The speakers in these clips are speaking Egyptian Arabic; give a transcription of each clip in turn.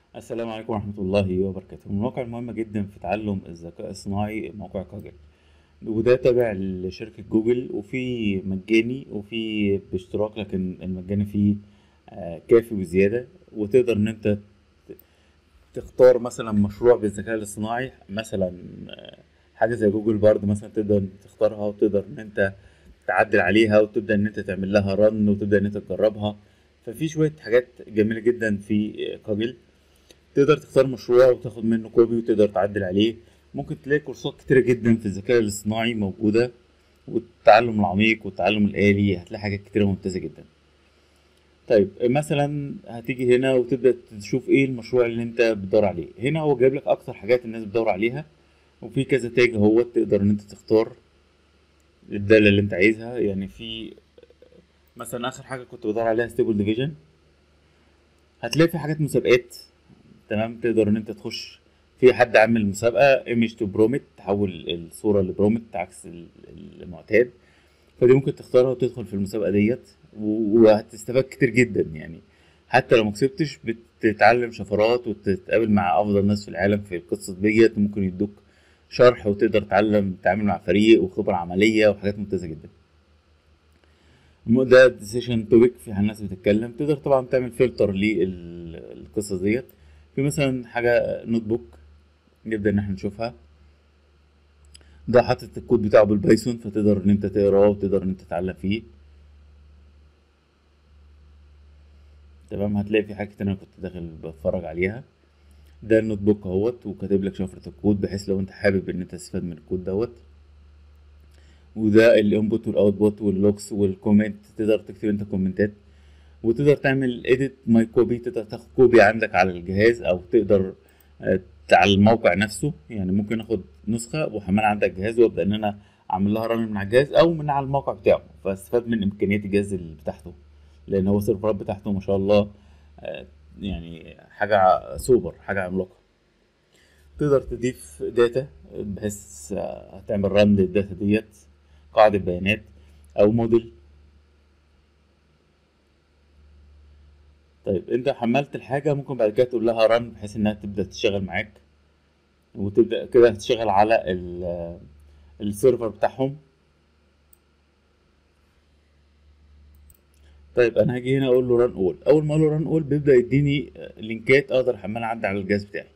السلام عليكم ورحمة الله وبركاته من المواقع المهمة جدا في تعلم الذكاء الصناعي موقع كاجل وده تابع لشركة جوجل وفي مجاني وفي باشتراك لكن المجاني فيه آه، كافي وزيادة وتقدر ان انت ت- تختار مثلا مشروع بالذكاء الاصطناعي مثلا آه، حاجة زي جوجل بارد مثلا تقدر تختارها وتقدر ان انت تعدل عليها وتبدأ ان انت تعمل لها رن وتبدأ ان انت تجربها ففي شوية حاجات جميلة جدا في آه، كاجل تقدر تختار مشروع وتاخد منه كوبي وتقدر تعدل عليه ممكن تلاقي كورسات كتيرة جدا في الذكاء الاصطناعي موجودة والتعلم العميق والتعلم الآلي هتلاقي حاجات كتيرة ممتازة جدا طيب مثلا هتيجي هنا وتبدأ تشوف ايه المشروع اللي انت بتدور عليه هنا هو جايب لك اكتر حاجات الناس بتدور عليها وفي كذا تاج اهو تقدر ان انت تختار الدالة اللي انت عايزها يعني في مثلا اخر حاجة كنت بدور عليها ستيبل ديفيجن هتلاقي في حاجات مسابقات تمام تقدر ان انت تخش في حد عامل مسابقة ايمج تو برومت تحول الصورة لبرومت عكس ال- المعتاد فدي ممكن تختارها وتدخل في المسابقة ديت و- وهتستفاد كتير جدا يعني حتى لو ما كسبتش بتتعلم شفرات وتتقابل مع افضل ناس في العالم في القصص ديت ممكن يدوك شرح وتقدر تتعلم تتعامل مع فريق وخبرة عملية وحاجات ممتازة جدا الم- ده ديسيشن توبيك في ناس بتتكلم تقدر طبعا تعمل فلتر للقصص ديت في مثلا حاجة نوت بوك نبدأ ان احنا نشوفها ده حاطط الكود بتاعه بالبايثون فتقدر ان انت تقراه وتقدر ان انت تتعلم فيه تمام هتلاقي في حاجات كتير انا كنت داخل بتفرج عليها ده النوت بوك اهوت وكاتب لك شفرة الكود بحيث لو انت حابب ان انت تستفاد من الكود دوت وده الانبوت والاوتبوت واللوكس والكومنت تقدر تكتب انت كومنتات وتقدر تعمل edit ماي كوبي تقدر تاخد كوبي عندك على الجهاز او تقدر آه، على الموقع نفسه يعني ممكن اخد نسخة واحملها عندك على الجهاز وابدا ان انا اعمل لها رن من على الجهاز او من على الموقع بتاعه فاستفاد من امكانيات الجهاز اللي بتاعته لان هو السيرفرات بتاعته ما شاء الله آه، يعني حاجة سوبر حاجة عملاقة تقدر تضيف داتا بحيث آه، هتعمل رن للداتا ديت قاعدة بيانات او موديل طيب انت حملت الحاجة ممكن بعد كده تقول لها رن بحيث انها تبدأ تشتغل معاك وتبدأ كده تشتغل على ال- السيرفر بتاعهم طيب انا هاجي هنا اقول له ران اول اول ما اقول له ران اول بيبدأ يديني لينكات اقدر احملها عندي على الجهاز بتاعي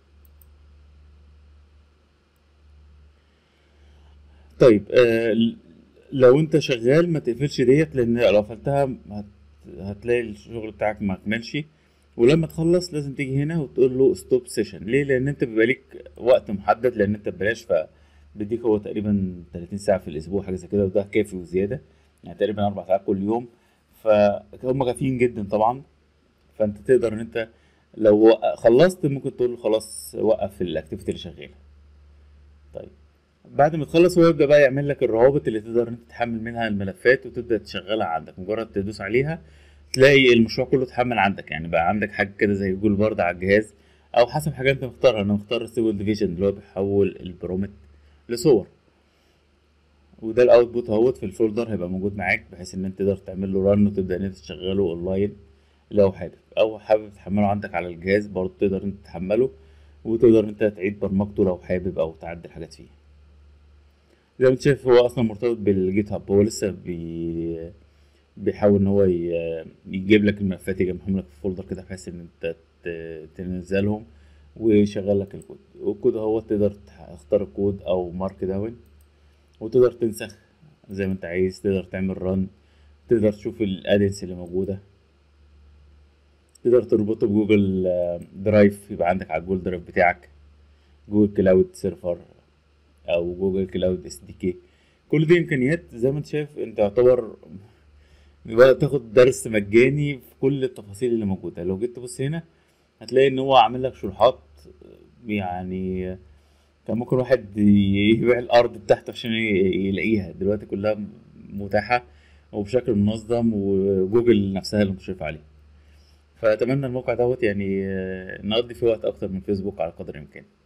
طيب آه ل- لو انت شغال ما تقفلش ديت لان لو قفلتها هت... هتلاقي الشغل بتاعك ما كملش ولما تخلص لازم تيجي هنا وتقول له ستوب سيشن ليه لان انت بيبقى ليك وقت محدد لان انت ببلاش فبيديك هو تقريبا 30 ساعة في الاسبوع حاجة زي كده وده كافي وزيادة يعني تقريبا اربع ساعات كل يوم فهم كافيين جدا طبعا فانت تقدر ان انت لو خلصت ممكن تقول له خلاص وقف الاكتيفيتي اللي شغاله طيب بعد ما تخلص هو يبدأ بقى يعمل لك الروابط اللي تقدر انت تحمل منها الملفات وتبدأ تشغلها عندك مجرد تدوس عليها تلاقي المشروع كله اتحمل عندك يعني بقى عندك حاجة كده زي جوجل بارد على الجهاز او حسب حاجة انت مختارها انا مختار ستيبل ديفيجن اللي هو بيحول البرومت لصور وده الاوتبوت اهوت في الفولدر هيبقى موجود معاك بحيث ان انت تقدر تعمل له رن وتبدأ ان انت تشغله اونلاين لو حابب او حابب تحمله عندك على الجهاز برضه تقدر انت تحمله وتقدر انت تعيد برمجته لو حابب او تعدل حاجات فيه زي ما انت شايف هو اصلا مرتبط بالجيت هاب هو لسه بي... بيحاول ان هو ي... يجيب لك الملفات يجمعهم لك في فولدر كده بحيث ان انت ت... تنزلهم ويشغل لك الكود والكود هو تقدر تختار الكود او مارك داون وتقدر تنسخ زي ما انت عايز تقدر تعمل رن تقدر تشوف الادنس اللي موجوده تقدر تربطه بجوجل آه، درايف يبقى عندك على الجوجل درايف بتاعك جوجل كلاود سيرفر او جوجل كلاود اس دي كي كل دي امكانيات زي ما انت شايف انت يعتبر بقى تاخد درس مجاني في كل التفاصيل اللي موجوده لو جيت تبص هنا هتلاقي ان هو عامل لك شروحات يعني كان ممكن واحد يبيع الارض بتاعته عشان ي- يلاقيها دلوقتي كلها متاحه وبشكل منظم وجوجل نفسها اللي مشرفه عليه فاتمنى الموقع دوت يعني آه، نقضي فيه وقت اكتر من فيسبوك على قدر الامكان